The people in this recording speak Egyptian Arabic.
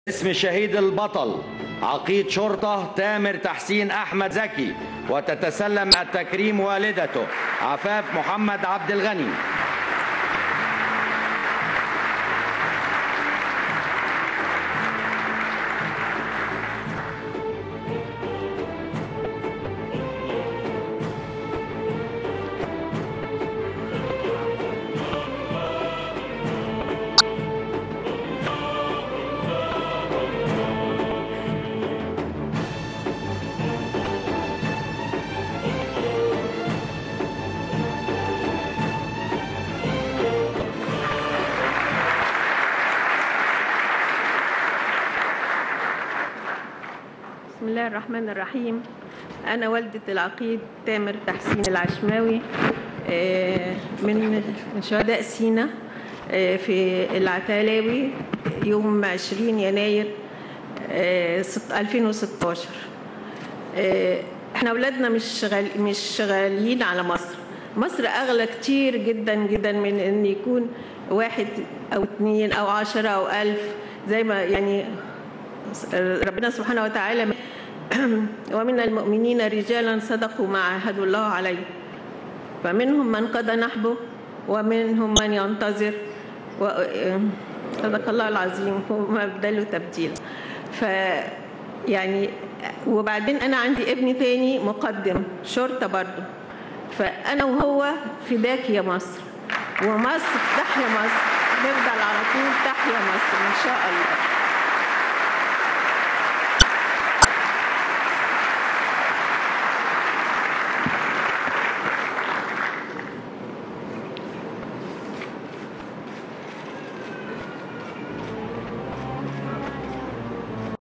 اسم الشهيد البطل عقيد شرطة تامر تحسين أحمد زكي وتتسلم التكريم والدته عفاف محمد عبد الغني بسم الله الرحمن الرحيم أنا والدة العقيد تامر تحسين العشماوي آه، من من شهداء سينا آه، في العتالاوي يوم 20 يناير آه، ست- 2016 آه، احنا اولادنا مش غال... مش غاليين على مصر مصر اغلى كتير جدا جدا من ان يكون واحد او اتنين او عشرة او الف زي ما يعني ربنا سبحانه وتعالى ومن المؤمنين رجالا صدقوا ما عاهدوا الله عليه فمنهم من قضى نحبه ومنهم من ينتظر و... صدق الله العظيم وما بدلوا تبديل ف يعني وبعدين انا عندي ابني تاني مقدم شرطه برضه فانا وهو فداك يا مصر ومصر تحيا مصر نفضل على طول تحيا مصر ان شاء الله